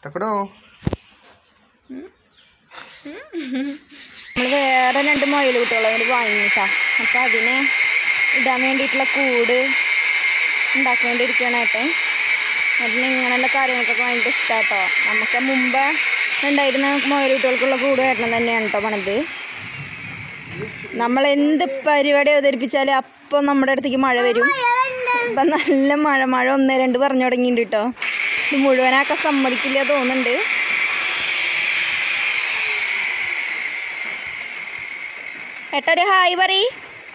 തക്കടോ നമ്മൾ വേറെ രണ്ട് മുയൽ കുട്ടികളെ വേണ്ടി വാങ്ങിട്ടാ അപ്പം അതിന് ഇടാൻ വേണ്ടിയിട്ടുള്ള കൂട് ഉണ്ടാക്കിക്കൊണ്ടിരിക്കുകയാണ് ഏട്ടൻ അതിന് ഇങ്ങനെയുള്ള കാര്യങ്ങൾക്കൊക്കെ ഭയങ്കര ഇഷ്ടാട്ടോ നമുക്ക് മുമ്പ് ഉണ്ടായിരുന്ന മുയൽ കുട്ടികൾക്കുള്ള കൂട് ഏട്ടൻ തന്നെയാണ് കേട്ടോ പണിത് നമ്മൾ എന്ത് പരിപാടി അവതരിപ്പിച്ചാലും അപ്പം നമ്മുടെ അടുത്തേക്ക് മഴ വരും ഇപ്പം നല്ല മഴ മഴ ഒന്ന് രണ്ട് പറഞ്ഞു തുടങ്ങിയിട്ടുണ്ട് കേട്ടോ ഇത് മുഴുവനാക്കാൻ സമ്മതിക്കില്ല തോന്നുന്നുണ്ട് ഏട്ടൊരു ഹായ് പറയ്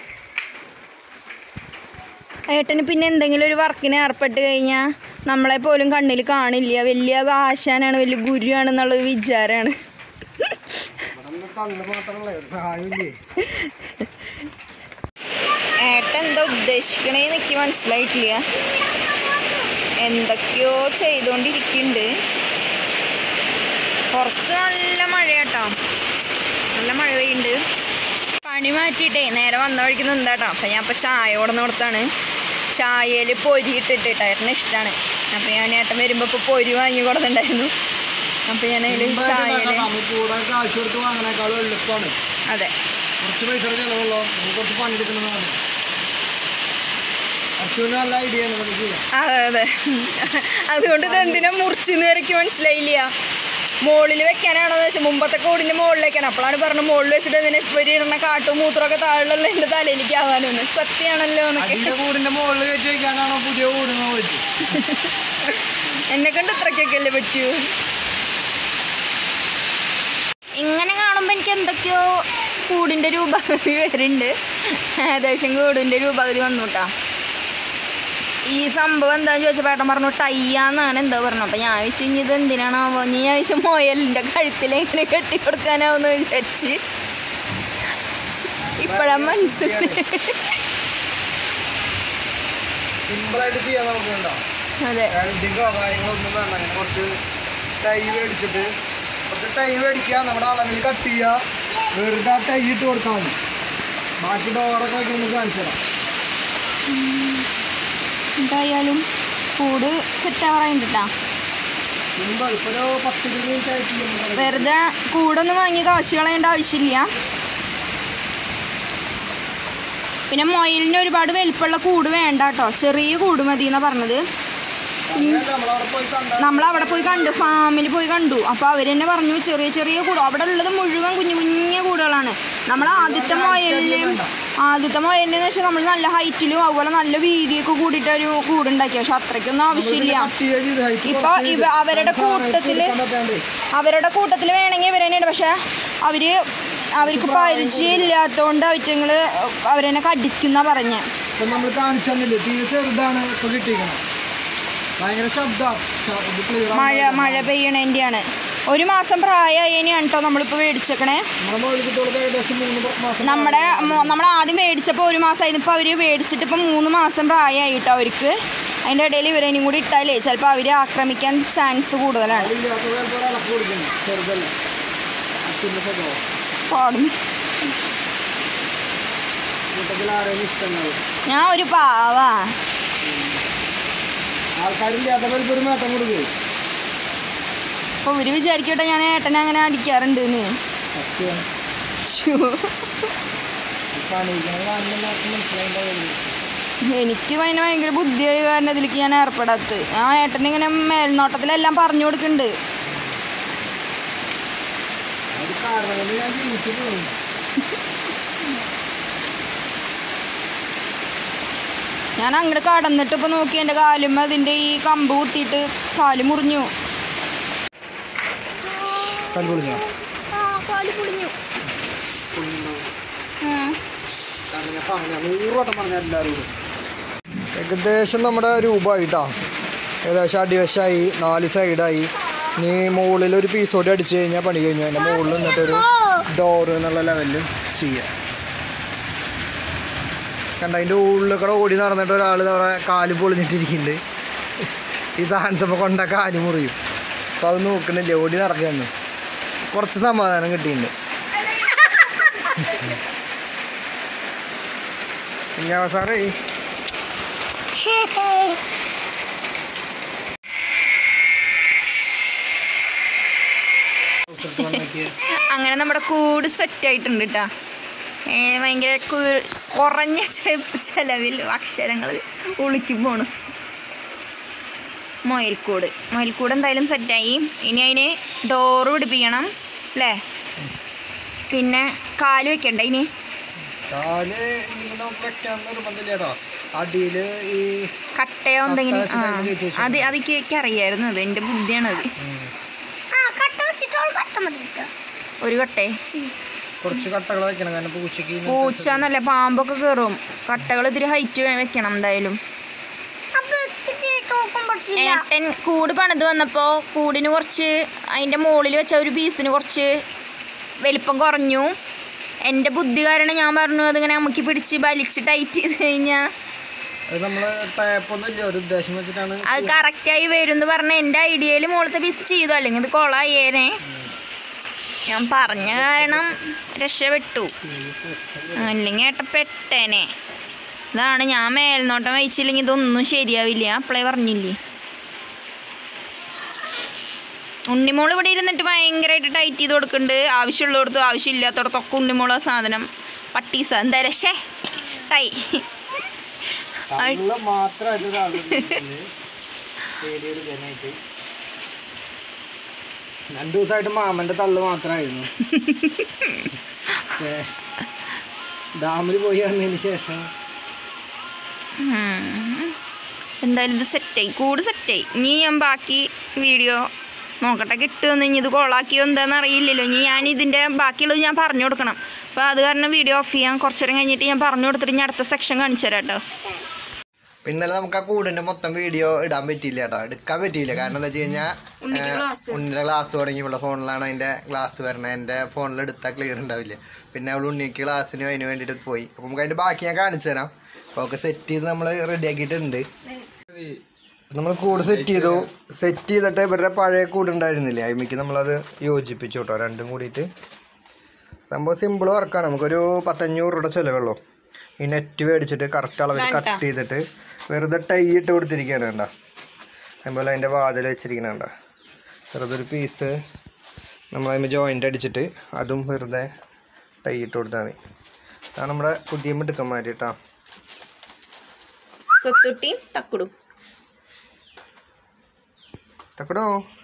ഏട്ടന് പിന്നെ എന്തെങ്കിലും ഒരു വർക്കിന് ഏർപ്പെട്ട് കഴിഞ്ഞാൽ നമ്മളെ പോലും കണ്ണിൽ കാണില്ല വലിയ ആശാനാണ് വലിയ ഗുരുവാണെന്നുള്ളൊരു വിചാരമാണ് കണ്ണ് മാത്രമല്ലേ ആയില്ലേ ഏട്ടൻ എന്താ ഉദ്ദേശിക്കണേ എനിക്ക് മനസ്സിലായിട്ടില്ല എന്തൊക്കെയോ ചെയ്തുകൊണ്ടിരിക്കുന്നുണ്ട് പുറത്ത് നല്ല മഴയാട്ടോ നല്ല മഴ പെയ്യുന്നുണ്ട് പണി മാറ്റിയിട്ടേ നേരെ വന്ന വഴിക്ക് നിന്നാട്ടോ അപ്പം ഞാൻ ഇപ്പോൾ ചായ കൊടുന്ന് കൊടുത്താണ് ചായയിൽ പൊരി ഇട്ടിട്ട് ഏട്ടന് ഇഷ്ടമാണ് അപ്പം ഞാൻ ഏട്ടൻ വരുമ്പോൾ ഇപ്പോൾ പൊരി വാങ്ങി കൊടുത്തിട്ടുണ്ടായിരുന്നു അപ്പം ഞാൻ അതിൽ ചായയിൽ കൂടെ കാശ് കൊടുത്ത് വാങ്ങണേക്കാളും എളുപ്പമാണ് അതെ കുറച്ച് പൈസ ചിലവുള്ളൂ നമുക്ക് കുറച്ച് പണിയെടുക്കുന്നതാണ് അച്ഛന് നല്ല ഐഡിയ ആണ് നമുക്ക് ചെയ്യാം അതെ അതെ അതുകൊണ്ട് ഇത് എന്തിനാ മുറിച്ചെന്ന് വരയ്ക്ക് മനസ്സിലായില്ല മുകളിൽ വെക്കാനാണോ എന്ന് വെച്ചാൽ മുമ്പത്തെ കൂടിൻ്റെ മുകളിലേക്കാണ് അപ്പോഴാണ് പറഞ്ഞു മുകളിൽ വെച്ചിട്ട് ഇതിനെ ഇവര് ഇടുന്ന കാട്ടും മൂത്രമൊക്കെ താഴെയുള്ള എൻ്റെ തലയിലേക്ക് ആവാനൊന്ന് സത്യമാണല്ലോ എന്നൊക്കെ അതിന്റെ കൂടിന്റെ മുകളിൽ വെച്ച് വെക്കാനാണോ പുതിയ കൂടിന് പോയിട്ട് എന്നെ കൊണ്ട് ഇത്രയ്ക്കൊക്കെ അല്ലേ പറ്റൂ ഇങ്ങനെ കാണുമ്പോൾ എനിക്ക് എന്തൊക്കെയോ കൂടിൻ്റെ രൂപഗതി വരുന്നുണ്ട് ഏകദേശം കൂടിൻ്റെ രൂപഗതി വന്നു കേട്ടോ ഈ സംഭവം എന്താന്ന് ചോദിച്ചപ്പോൾ ഏട്ടൻ പറഞ്ഞു ടയ്യാന്നാണ് എന്താ പറഞ്ഞു അപ്പം ഞാൻ ചോദിച്ചു ഇനി ഇത് എന്തിനാണാവോ ഇനി ഞാൻ ചോദിച്ചു മൊയലിൻ്റെ കഴുത്തിൽ എങ്ങനെ കെട്ടിക്കൊടുക്കാനാവെന്ന് വിചാരിച്ച് ഇപ്പോഴാണ് മനസ്സിലായി സിമ്പിളായിട്ട് ചെയ്യാൻ നമുക്ക് ഉണ്ടോ അതെ വെൽഡിങ്ങോ കാര്യങ്ങളൊന്നും വേണ്ട അങ്ങനെ കുറച്ച് ടൈ മേടിച്ചിട്ട് കുറച്ച് ടൈ മേടിക്കുക നമ്മുടെ അളവിൽ കട്ട് ചെയ്യുക വെറുതെ ആ ടൈ ഇട്ട് കൊടുത്താൽ മതി ബാക്കി ഡോറൊക്കെ വയ്ക്കുന്നത് കാണിച്ചു തരാം എന്തായാലും കൂട് സെറ്റ് ആവാറായിട്ട് കേട്ടോ സിമ്പിൾ ഇപ്പോൾ ഒരു പത്ത് ഇരുപത് മിനിറ്റ് ആയിട്ട് ചെയ്യുമ്പോൾ വെറുതെ കൂടൊന്നും വാങ്ങി കാശ് കളയേണ്ട ആവശ്യമില്ല പിന്നെ മൊയിലിന് ഒരുപാട് വലിപ്പമുള്ള കൂട് വേണ്ട കേട്ടോ ചെറിയ കൂട് മതി എന്നാ പറഞ്ഞത് നമ്മളവിടെ പോയി കണ്ട നമ്മൾ അവിടെ പോയി കണ്ടു ഫാമിൽ പോയി കണ്ടു അപ്പോൾ അവർ തന്നെ പറഞ്ഞു ചെറിയ ചെറിയ കൂട് അവിടെ ഉള്ളത് മുഴുവൻ കുഞ്ഞു കുഞ്ഞു കൂടുകളാണ് നമ്മൾ ആദ്യത്തെ മൊയലിന് ആദ്യത്തെ മൊയലിന് വെച്ചാൽ നമ്മൾ നല്ല ഹൈറ്റിലും അതുപോലെ നല്ല വീതിയൊക്കെ കൂടിയിട്ട് ഒരു കൂടുണ്ടാക്കി പക്ഷെ അത്രയ്ക്കൊന്നും ആവശ്യമില്ല കട്ട് ചെയ്യുക ചെയ്ത് height ഇപ്പൊ കുറച്ച് ഇവ- അവരുടെ നമുക്ക് height കൂട്ടത്തില് കൊടുക്കാൻ പറ്റാണ്ട്. അവരുടെ കൂട്ടത്തിൽ വേണമെങ്കിൽ ഇവർ തന്നെയുണ്ട് പക്ഷെ അവര് അവർക്ക് പരിചയം ഇല്ലാത്തതുകൊണ്ട് അവറ്റങ്ങൾ അവരെന്നെ കടിക്കുന്ന പറഞ്ഞ ഇപ്പൊ നമ്മൾ കാണിച്ചു തന്നില്ലേ തീരെ ചെറുതാണ് ഇപ്പൊ കിട്ടിയിരിക്കണം ഭയങ്കര ശബ്ദം ഇത് clear മഴ ആവുന്നില്ല. മഴ പെയ്യണേൻ്റെയാണ് ഒരു മാസം പ്രായമായതിനാണ് കേട്ടോ നമ്മളിപ്പോൾ മേടിച്ചേക്കണേ നമ്മുടെ മുകളിൽ കുട്ടികൾക്ക് ഏകദേശം മൂന്ന് മാസം നമ്മുടെ മോ- നമ്മൾ ആദ്യം മേടിച്ചപ്പോൾ ഒരു മാസമായിരുന്നു ഇപ്പോൾ അവർ മേടിച്ചിട്ട് ഇപ്പോൾ മൂന്ന് മാസം പ്രായമായി കേട്ടോ അവർക്ക് അതിൻ്റെ ഇടയിൽ ഇവരേനും കൂടി ഇട്ടാലേ ചിലപ്പോൾ അവർ ആക്രമിക്കാൻ ചാൻസ് കൂടുതലാണ് ഇല്ലാത്ത പേർക്ക് ഇളക്കി കൊടുക്കുന്നു ചെറുതല്ലേ അച്ഛൻ്റെ സ്വഭാവം പാടുന്നു കൂട്ടത്തിൽ ആരെയും ഇഷ്ടമുണ്ടാവും ഞാൻ ഒരു പാവാ ആൾക്കാരില്ലാത്ത പേർക്ക് ഒരു മേട്ടം കൊടുക്കും അപ്പോൾ ഇവർ വിചാരിക്കട്ടെ ഞാൻ ഏട്ടനെ അങ്ങനെ അടിക്കാറുണ്ട് എന്ന് സത്യം പണിയിക്കണം കാണുമ്പോൾ എല്ലാവർക്കും മനസ്സിലായിട്ടുണ്ടാവില്ല എനിക്ക് അതിന് ഭയങ്കര ബുദ്ധിയായ കാരണം ഇതിലേക്ക് ഞാൻ ഏർപ്പെടാത്തത് ഞാൻ ഏട്ടനെ ഇങ്ങനെ മേൽനോട്ടത്തിലെല്ലാം പറഞ്ഞു കൊടുക്കുന്നുണ്ട് അത് കാരണം കൊണ്ട് ഞാൻ ജീവിച്ചു പോകും ഞാൻ അങ്ങോട്ട് കടന്നിട്ട് ഇപ്പോൾ നോക്കി എൻ്റെ കാലും അതിൻ്റെ ഈ കമ്പ് കുത്തിയിട്ട് കാല് മുറിഞ്ഞു കല്ലുപൊളിഞ്ഞോ കാല് പൊളിഞ്ഞു കാരണം ഞാൻ പറഞ്ഞ നൂറ് വട്ടം പറഞ്ഞ എല്ലാവരോടും ഏകദേശം നമ്മുടെ രൂപമായിട്ടാ ഏകദേശം അടിവശമായി നാല് സൈഡായി നീ മുകളിൽ ഒരു പീസോടി അടിച്ചു കഴിഞ്ഞാൽ പണി കഴിഞ്ഞു അതിൻ്റെ മുകളിൽ നിന്നിട്ടൊരു ഡോറ് എന്നുള്ള ലെവലിൽ ചെയ്യാം കണ്ട അതിൻ്റെ ഉള്ളിൽ കൂടെ ഓടി നടന്നിട്ട് ഒരാൾ അവിടെ കാല് പൊളിഞ്ഞിട്ടിരിക്കുന്നുണ്ട് ഈ സാധനത്തപ്പോൾ കൊണ്ട കാല് മുറിയും അപ്പോൾ അത് നോക്കണില്ല ഓടി നടക്കുന്നു കുറച്ച് സമാധാനം കിട്ടിയിട്ടുണ്ട് ഇനി അവസാനം അപ്പുറത്തോട്ട് വന്നേക്ക് അങ്ങനെ നമ്മുടെ കൂട് സെറ്റ് ആയിട്ടുണ്ട് കേട്ടോ ഭയങ്കര കു- കുറഞ്ഞ ചെ- ചെലവിൽ അക്ഷരങ്ങൾ ഉളുക്കി പോണു മൊയൽക്കൂട് മൊയൽക്കൂട് എന്തായാലും സെറ്റായി ഇനി അതിന് ഡോറ് പിടിപ്പിക്കണം അല്ലേ പിന്നെ കാല് വെക്കണ്ട ഇനി കാല് ഈ നമുക്ക് വെക്കാൻ നിർബന്ധമില്ല കേട്ടോ അടിയില് ഈ കട്ടയോ എന്തെങ്കിലും കട്ട ആ വെച്ചിട്ട് അതിന് കയറ്റി അത് അതൊക്കെ എനിക്ക് അറിയായിരുന്നു അത് എൻ്റെ ബുദ്ധിയാണത് ഒരു കട്ടേ കുറച്ച് കട്ടകൾ വെക്കണം കാരണം പൂച്ചക്ക് ഇങ്ങനത്തെ പൂച്ച എന്നല്ല പാമ്പൊക്കെ കയറും കട്ടകൾ ഇത്തിരി ഹൈറ്റ് വെക്കണം എന്തായാലും ഏട്ടൻ കൂട് പണിത് വന്നപ്പോ കൂടിന് കുറച്ച് അതിന്റെ മുകളിൽ വെച്ച ഒരു പീസിന് കുറച്ച് വലിപ്പം കുറഞ്ഞു എൻ്റെ ബുദ്ധി കാരണം ഞാൻ പറഞ്ഞു അതിങ്ങനെ അമുക്കി പിടിച്ച് വലിച്ച് ടൈറ്റ് ചെയ്ത് കഴിഞ്ഞാൽ അത് നമ്മള് ടേപ്പൊന്നും ഇല്ല ഒരു ഉദ്ദേശം വെച്ചിട്ടാണ് അത് കറക്റ്റായി വരും എന്ന് പറഞ്ഞ എൻ്റെ ഐഡിയയിൽ മുകളിലത്തെ പീസ് ചെയ്തു അല്ലെങ്കിൽ ഇത് കൊളായേനെ ഞാൻ പറഞ്ഞ കാരണം രക്ഷപ്പെട്ടു അല്ലെങ്കിൽ ഏട്ട പെട്ടേനെ ഇതാണ് ഞാൻ മേൽനോട്ടം വഹിച്ചില്ലെങ്കിൽ ഇതൊന്നും ശരിയാവില്ല അപ്പളേ പറഞ്ഞില്ലേ ഉണ്ണിമോൾ ഇവിടെ ഇരുന്നിട്ട് ഭയങ്കരമായിട്ട് ടൈറ്റ് ചെയ്ത് കൊടുക്കുന്നുണ്ട് ആവശ്യമുള്ളിടത്തും ആവശ്യമില്ലാത്തടത്തൊക്കെ ഉണ്ണിമോള സാധനം പട്ടീസ എന്താ രക്ഷേ ടൈ തള്ള മാത്രമായിട്ട് ഒരാള് പേടിയെടുക്കാനായിട്ട് രണ്ടു ദിവസമായിട്ട് മാമന്റെ തള്ളു മാത്രമായിരുന്നു പക്ഷേ ഡാമിൽ പോയി വന്നതിന് ശേഷം ഉം. എന്തായാലും ഇത് സെറ്റായി കൂട് സെറ്റായി ഇനി ഞാൻ ബാക്കി വീഡിയോ നോക്കട്ടെ കിട്ടുമെന്ന് ഇനി ഇത് കൊളാക്കിയോ എന്താണെന്ന് അറിയില്ലല്ലോ ഇനി ഞാൻ ഇതിൻ്റെ ബാക്കിയുള്ളത് ഞാൻ പറഞ്ഞു കൊടുക്കണം അപ്പോൾ അത് കാരണം വീഡിയോ ഓഫ് ചെയ്യാം കുറച്ചു നേരം കഴിഞ്ഞിട്ട് ഞാൻ പറഞ്ഞു കൊടുത്തിട്ട് ഞാൻ അടുത്ത സെക്ഷൻ കാണിച്ചു തരാം കേട്ടോ പിന്നലെ നമുക്ക് ആ കൂടിന്റെ മൊത്തം വീഡിയോ ഇടാൻ പറ്റിയില്ല കേട്ടോ എടുക്കാൻ പറ്റിയില്ല കാരണം എന്താ വെച്ച് കഴിഞ്ഞാൽ ഉണ്ണിയുടെ ഗ്ലാസ് തുടങ്ങി ഇവിടെ ഫോണിലാണ് അതിന്റെ ഗ്ലാസ് വരണത് എൻ്റെ ഫോണിൽ എടുത്താൽ ക്ലിയർ ഉണ്ടാവില്ല പിന്നെ അവൾ ഉണ്ണിക്ക് ഗ്ലാസ്സിന് അതിന് വേണ്ടിയിട്ട് പോയി അപ്പം നമുക്ക് അതിന്റെ ബാക്കി ഞാൻ കാണിച്ചു തരാം അപ്പോൾ ഒക്കെ സെറ്റ് ചെയ്ത് നമ്മൾ റെഡി ആക്കിയിട്ടുണ്ട് നമ്മൾ കൂട് സെറ്റ് ചെയ്തു സെറ്റ് ചെയ്തിട്ട് ഇവരുടെ പഴയ കൂട് ഉണ്ടായിരുന്നില്ലേ അതിലേക്ക് നമ്മളത് യോജിപ്പിച്ചു കേട്ടോ രണ്ടും കൂടിയിട്ട് സംഭവം സിമ്പിൾ വർക്കാണ് നമുക്കൊരു പത്തഞ്ഞൂറ് രൂപയുടെ ചിലവുള്ളൂ ഈ നെറ്റ് മേടിച്ചിട്ട് കറക്റ്റ് അളവിൽ കട്ട് ചെയ്തിട്ട് വെറുതെ ടൈ ഇട്ട് കൊടുത്തിരിക്കുകയാണ് വേണ്ട അതുപോലെ അതിൻ്റെ വാതിൽ വെച്ചിരിക്കണ വേണ്ട വെറുതെ ഒരു പീസ് നമ്മൾ അതിന് ജോയിൻ്റ് അടിച്ചിട്ട് അതും വെറുതെ ടൈ ഇട്ട് കൊടുത്താൽ മതി അതാണ് നമ്മുടെ പുതിയ മിടുക്കന്മാർ കേട്ടോ സ്വത്തുട്ടിയും തക്കുടും തക്കടോ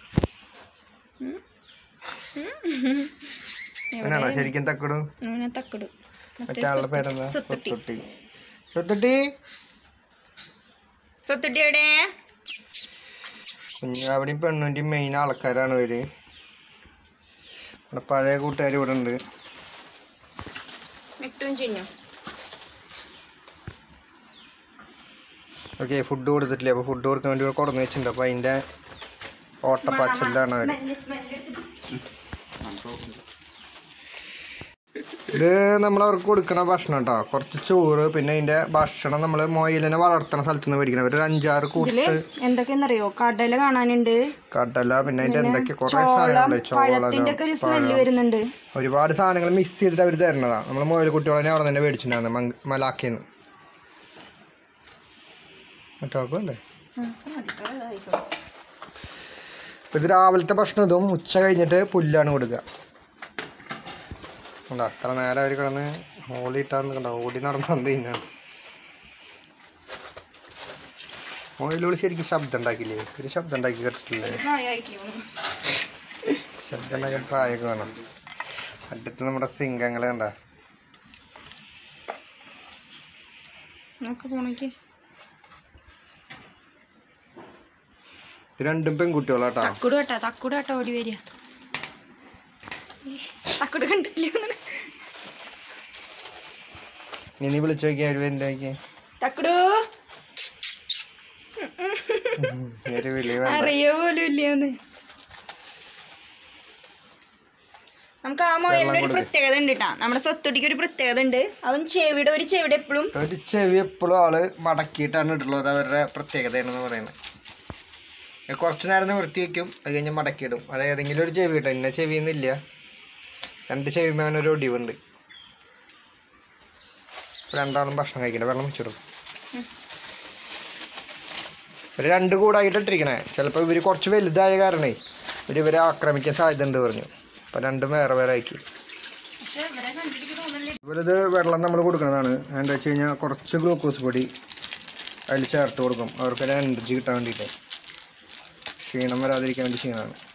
അങ്ങനെയാണോ ശരിക്കും തക്കടു അങ്ങനെ തക്കുടും മറ്റേ ആളുടെ പേരെന്താ സ്വത്തുട്ടി. സ്വത്തുട്ടി സ്വത്തുട്ടി സ്വത്തുട്ടി എവിടെ കുഞ്ഞാവടിയും പെണ്ണുൻ്റെയും മെയിൻ ആൾക്കാരാണ് ഇവര് ഇവിടെ പഴയ കൂട്ടുകാർ ഇവിടെ ഉണ്ട് മിട്ടും ചിന്നു ഓക്കെ ഫുഡ് കൊടുത്തിട്ടില്ല അപ്പോൾ ഫുഡ് കൊടുക്കാൻ വേണ്ടി ഇവിടെ കൊടുന്ന് വെച്ചിട്ടുണ്ട് അപ്പോൾ അതിൻ്റെ ഓട്ടപ്പാച്ചലിലാണ് അവർ ഇത് നമ്മൾ അവർക്ക് കൊടുക്കണ ഭക്ഷണം കേട്ടോ കുറച്ച് ചോറ് പിന്നെ അതിൻ്റെ ഭക്ഷണം നമ്മൾ മൊയിലിനെ വളർത്തണ സ്ഥലത്ത് നിന്ന് മേടിക്കണം ഒരു അഞ്ചാറ് ഇതില് കൂട്ട് എന്തൊക്കെയെന്നറിയോ കടല കാണാനുണ്ട് കടല പിന്നെ അതിൻ്റെ എന്തൊക്കെ കുറേ ചോളം സാധനങ്ങളുണ്ട് പഴത്തിന്റെ ഒക്കെ ഒരു സ്മെല്ല് ചോളം വരുന്നുണ്ട് ഒരുപാട് സാധനങ്ങൾ മിക്സ് ചെയ്തിട്ട് അവർ തരണതാണ് നമ്മൾ മുയൽ കുട്ടികളെ അവിടെ തന്നെ മേടിച്ചിട്ടുണ്ടായിരുന്നു മങ് മലാക്കിന്ന് മറ്റാൾക്കുണ്ടേ അപ്പോൾ ഇത് രാവിലത്തെ ഭക്ഷണം ഇതും ഉച്ച കഴിഞ്ഞിട്ട് പുല്ലാണ് കൊടുക്കുക കണ്ടോ അത്ര നേരം അവർ കിടന്ന് ഓടിയിട്ടാന്ന് കണ്ടോ ഓടി നടന്നു തിന്നാണ് മുയലുകൾ ശരിക്കും ശബ്ദം ഉണ്ടാക്കില്ലേ ഒരു ശബ്ദം ഉണ്ടാക്കി കേട്ടിട്ടില്ലേ ശബ്ദം ഉണ്ടാക്കിയ പ്രായമൊക്കെ വേണം അടുത്ത് നമ്മുടെ സിംഗങ്ങൾ കണ്ട നോക്ക് പോണേക്ക് ഇത് രണ്ടും പെൺകുട്ടികളാട്ടാ തക്കുട് കേട്ടാ തക്കുട് കേട്ടാ ഓടി വരിക തക്കുട് കണ്ടില്ല ഇനി വിളിച്ചു നോക്കിയാൽ അവർ എൻ്റെ നോക്കിയേ തക്കുടു ഒരു വിളി വേണ്ട അറിയോ പോലും ഇല്ലന്ന് നമുക്ക് ആ മൊയലിന് ഒരു പ്രത്യേകത ഉണ്ട് കേട്ടാ നമ്മുടെ സ്വത്തുട്ടിക്ക് ഒരു പ്രത്യേകത ഉണ്ട് അവൻ ചെവിയുടെ ഒരു ചെവിയുടെ എപ്പോഴും ഒരു ചെവി എപ്പോഴും ആള് മടക്കിയിട്ടാണ് ഇട്ടുള്ളത് അവരുടെ പ്രത്യേകതയാണെന്ന് പറയുന്നത് ഇത് കുറച്ച് നേരം നിവൃത്തി വയ്ക്കും അത് കഴിഞ്ഞ് മടക്കിയിടും അത് ഏതെങ്കിലും ഒരു ചെവി കിട്ടും ഇന്ന ചെവിയൊന്നുമില്ല രണ്ട് ചെവിമേ അങ്ങനെ ഒരു ഒടിവുണ്ട് ഇപ്പൊ രണ്ടാളും ഭക്ഷണം കഴിക്കണ്ട വെള്ളം വെച്ചിടും ഇവര് രണ്ട് കൂടായിട്ട് ഇട്ടിരിക്കണേ ചിലപ്പോൾ ഇവർ കുറച്ച് വലുതായ കാരണേ ഇവർ ഇവരെ ആക്രമിക്കാൻ സാധ്യത ഉണ്ട് പറഞ്ഞു അപ്പം രണ്ടും വേറെ വേറെ ആക്കി ഇവരിത് വെള്ളം നമ്മൾ കൊടുക്കുന്നതാണ് എന്താ വെച്ച് കഴിഞ്ഞാൽ കുറച്ച് ഗ്ലൂക്കോസ് പൊടി അതിൽ ചേർത്ത് കൊടുക്കും അവർക്ക് എനർജി കിട്ടാൻ വേണ്ടിയിട്ട് ക്ഷീണം വരാതിരിക്കാൻ വേണ്ടി ക്ഷീണമാണ്